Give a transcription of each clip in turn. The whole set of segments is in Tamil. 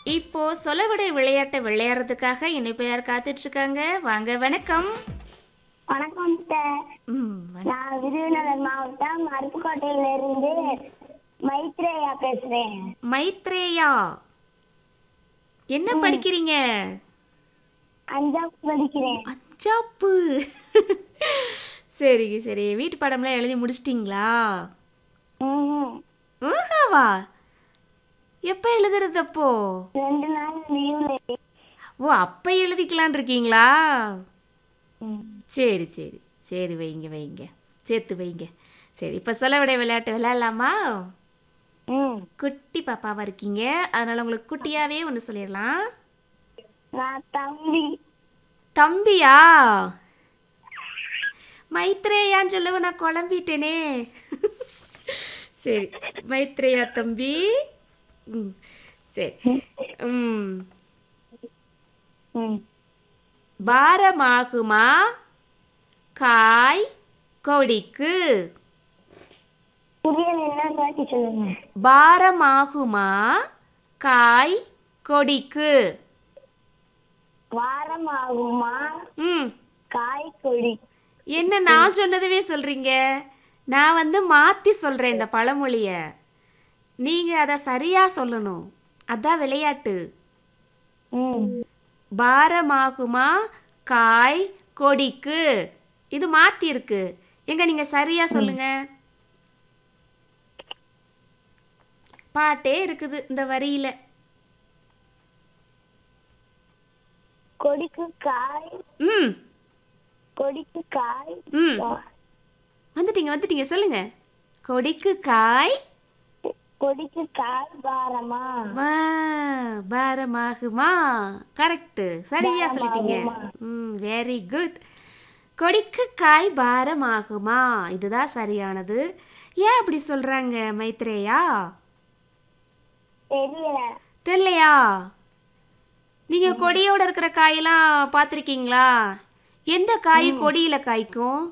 இப்போ சொலவிடை விளையாட்டை விளையாடுறதுக்காக இனிப்பு யார் காத்துட்டு இருக்காங்க வாங்க வணக்கம் வணக்கம் சார் ம், வண- நான் விருதுநகர் மாவட்டம் அருப்புக்கோட்டையில இருந்து மைத்ரேயா பேசுறேன் மைத்ரேயா என்ன படிக்கிறீங்க அஞ்சாவது படிக்கிறேன் அச்சாப்பு சரிங்க சரி வீட்டு பாடம்லாம் எழுதி முடிச்சிட்டிங்களா ம்ஹும். ஊஹாவா எப்போ எழுதுறது அப்போ ரெண்டு நாள் லீவ்ல ஓ அப்போ எழுதிக்கலான் இருக்கீங்களா சரி சரி சரி வைங்க வைங்க சேர்த்து வைங்க சரி இப்போ சொல்ல விட விளையாட்டு விளையாடலாமா ம் குட்டி பாப்பாவா இருக்கீங்க அதனால உங்களுக்கு குட்டியாவே ஒன்று சொல்லிடலாம் நான் தம்பி தம்பியா மைத்ரேயான்னு சொல்லவும் நான் குழம்பிட்டேனே சரி மைத்ரேயா தம்பி ம் சரி ம் ம் பாரமாகுமா காய் கொடிக்கு புரியல என்ன காட்டி சொல்லுங்க பாரமாகுமா காய் கொடிக்கு வாரம் ஆகுமா ம் காய் கொடி என்ன நான் சொன்னதுவே சொல்றீங்க நான் வந்து மாற்றி சொல்கிறேன் இந்த பழமொழியை நீங்கள் அதை சரியாக சொல்லணும் அதான் விளையாட்டு ம் பாரமாகுமா காய் கொடிக்கு இது மாற்றி இருக்கு எங்க நீங்கள் சரியாக சொல்லுங்க பாட்டே இருக்குது இந்த வரியில கொடிக்கு காய் ம் கொடிக்கு காய் ம் வந்துட்டீங்க வந்துட்டீங்க சொல்லுங்க கொடிக்கு காய் கொடிக்கு காய் பாரமா வா, பாரமாகுமா கரெக்டு சரியா சொல்லிட்டீங்க ம் வெரி குட் கொடிக்கு காய் பாரமாகுமா இதுதான் சரியானது ஏன் அப்படி சொல்றாங்க மைத்ரேயா தெரியல தெரியலையா நீங்க கொடியோட இருக்கிற காயெல்லாம் பார்த்துருக்கீங்களா எந்த காய் கொடியில காய்க்கும்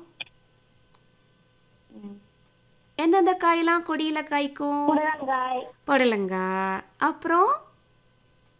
எந்தெந்த காயெல்லாம் கொடியில காய்க்கும் புடலங்காய் புடலங்காய் அப்புறம்